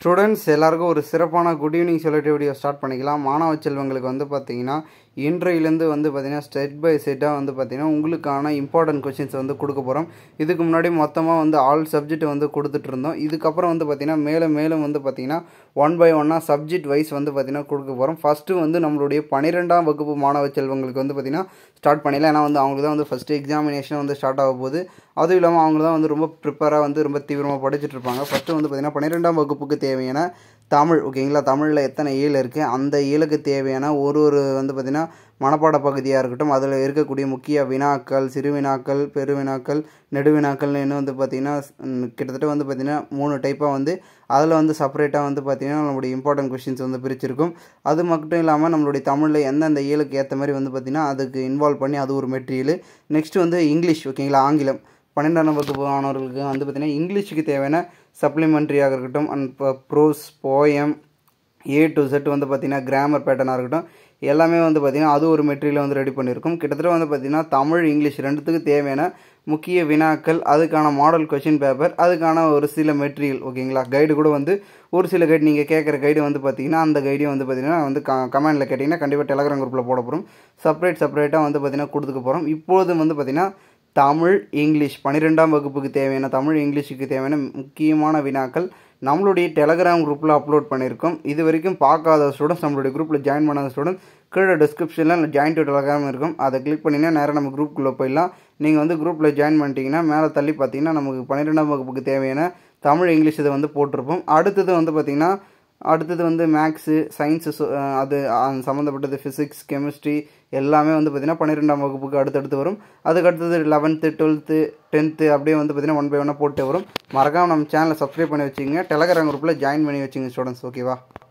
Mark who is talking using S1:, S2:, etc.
S1: students எல்லாருக்கும் ஒரு சிறப்பான குட் ஈவினிங் சொல்லிட்டு வீடியோ ஸ்டார்ட் பண்ணிக்கலாம் மாணவ செல்வங்களுக்கு வந்து பார்த்தீங்கன்னா இன்றையிலேருந்து வந்து பார்த்தீங்கன்னா ஸ்டெப் பை ஸ்டெட்டாக வந்து பார்த்தீங்கன்னா உங்களுக்கான இம்பார்ட்டன்ட் கொஷின்ஸ் வந்து கொடுக்க போகிறோம் இதுக்கு முன்னாடி மொத்தமாக வந்து ஆல் சப்ஜெக்ட் வந்து கொடுத்துட்டு இருந்தோம் இதுக்கப்புறம் வந்து பார்த்தீங்கன்னா மேலும் மேலும் வந்து பார்த்தீங்கன்னா ஒன் பை ஒன்னாக சப்ஜெக்ட் வைஸ் வந்து பார்த்தீங்கன்னா கொடுக்க போகிறோம் ஃபஸ்ட்டு வந்து நம்மளுடைய பன்னிரெண்டாம் வகுப்பு மாணவ செல்வங்களுக்கு வந்து பார்த்தீங்கன்னா ஸ்டார்ட் பண்ணிடலாம் ஏன்னா வந்து அவங்களுக்கு தான் வந்து ஃபஸ்ட்டு எக்ஸாமினேஷன் வந்து ஸ்டார்ட் ஆக போகுது அதுவும் இல்லாமல் அவங்க தான் வந்து ரொம்ப ப்ரிப்பராக வந்து ரொம்ப தீவிரமாக படிச்சுட்டு இருப்பாங்க ஃபஸ்ட்டு வந்து பார்த்திங்கன்னா பன்னிரெண்டாம் வகுப்புக்கு தேவையான தமிழ் ஓகேங்களா தமிழில் எத்தனை ஏழு இருக்குது அந்த ஏழுக்கு தேவையான ஒரு ஒரு வந்து பார்த்திங்கன்னா மனப்பாட பகுதியாக இருக்கட்டும் அதில் இருக்கக்கூடிய முக்கிய வினாக்கள் சிறு வினாக்கள் பெருவினாக்கள் நெடுவினாக்கள்னு இன்னும் வந்து பார்த்திங்கன்னா ம், கிட்டத்தட்ட வந்து பார்த்திங்கன்னா மூணு டைப்பாக வந்து அதில் வந்து செப்பரேட்டாக வந்து பார்த்திங்கன்னா நம்மளுடைய இம்பார்ட்டன்ட் கொஷின்ஸ் வந்து பிரிச்சிருக்கும் அது மட்டும் இல்லாமல் நம்மளுடைய தமிழில் எந்தெந்த ஏழுக்கு ஏற்ற மாதிரி வந்து பார்த்திங்கன்னா அதுக்கு இன்வால்வ் பண்ணி அது ஒரு மெட்டீரியல் நெக்ஸ்ட் வந்து இங்கிலீஷ் ஓகேங்களா ஆங்கிலம் பன்னெண்டாம் வகுப்பு மாணவர்களுக்கு வந்து பார்த்திங்கன்னா இங்கிலீஷுக்கு தேவையான சப்ளிமெண்ட்ரியாக இருக்கட்டும் and prose poem A to Z வந்து பார்த்திங்கன்னா கிராமர் பேட்டர்னாக இருக்கட்டும் எல்லாமே வந்து பார்த்திங்கன்னா அது ஒரு மெட்டீரியல் வந்து ரெடி பண்ணியிருக்கும் கிட்டத்தட்ட வந்து பார்த்திங்கன்னா தமிழ் இங்கிலீஷ் ரெண்டுத்துக்கு தேவையான முக்கிய வினாக்கள் அதுக்கான மாடல் கொஷின் பேப்பர் அதுக்கான ஒரு சில மெட்டீரியல் ஓகேங்களா கைடு கூட வந்து ஒரு சில கைடு நீங்கள் கேட்குற கைடு வந்து பார்த்தீங்கன்னா அந்த கைடையும் வந்து பார்த்தீங்கன்னா வந்து க கமெண்டில் கேட்டிங்கன்னா கண்டிப்பாக டெலகிராம் குரூப்பில் போட போகிறோம் செப்பரேட் செப்பரேட்டாக வந்து பார்த்தீங்கன்னா கொடுத்துக்க போகிறோம் இப்போது வந்து பார்த்திங்கன்னா தமிழ் இங்கிலீஷ் பன்னிரெண்டாம் வகுப்புக்கு தேவையான தமிழ் இங்கிலீஷுக்கு தேவையான முக்கியமான வினாக்கள் நம்மளுடைய டெலகிராம் குரூப்பில் அப்லோட் பண்ணியிருக்கோம் இது வரைக்கும் பார்க்காத ஸ்டூடெண்ட்ஸ் நம்மளுடைய குரூப்பில் ஜாயின் பண்ணாத ஸ்டூடெண்ட் கீழே டிஸ்கிரிப்ஷனில் ஜாயின் டு டெலகிராம் இருக்கும் அதை கிளிக் பண்ணிங்கன்னா நேராக நம்ம குரூப்புக்குள்ளே போயிடலாம் நீங்கள் வந்து குரூப்பில் ஜாயின் பண்ணிட்டீங்கன்னா மேலே தள்ளி பார்த்தீங்கன்னா நமக்கு பன்னிரெண்டாம் வகுப்புக்கு தேவையான தமிழ் இங்கிலீஷ் இதை வந்து போட்டிருப்போம் அடுத்தது வந்து பார்த்திங்கன்னா அடுத்தது வந்து மேக்ஸு சயின்ஸு அது அது சம்மந்தப்பட்டது ஃபிசிக்ஸ் கெமிஸ்ட்ரி எல்லாமே வந்து பார்த்திங்கன்னா பன்னிரெண்டாம் வகுப்புக்கு அடுத்தடுத்து வரும் அதுக்கு அடுத்தது லெவன்த்து டுவெல்த்து டென்த்து அப்படியே வந்து பார்த்திங்கன்னா ஒன் பை ஒன்னாக போட்டு வரும் மறக்காமல் நம்ம சேனலை சப்ஸ்கிரைப் பண்ணி வச்சுங்க டெலகிராம் குரூப்பில் ஜாயின் பண்ணி வச்சுங்க ஸ்டூடெண்ட்ஸ் ஓகேவா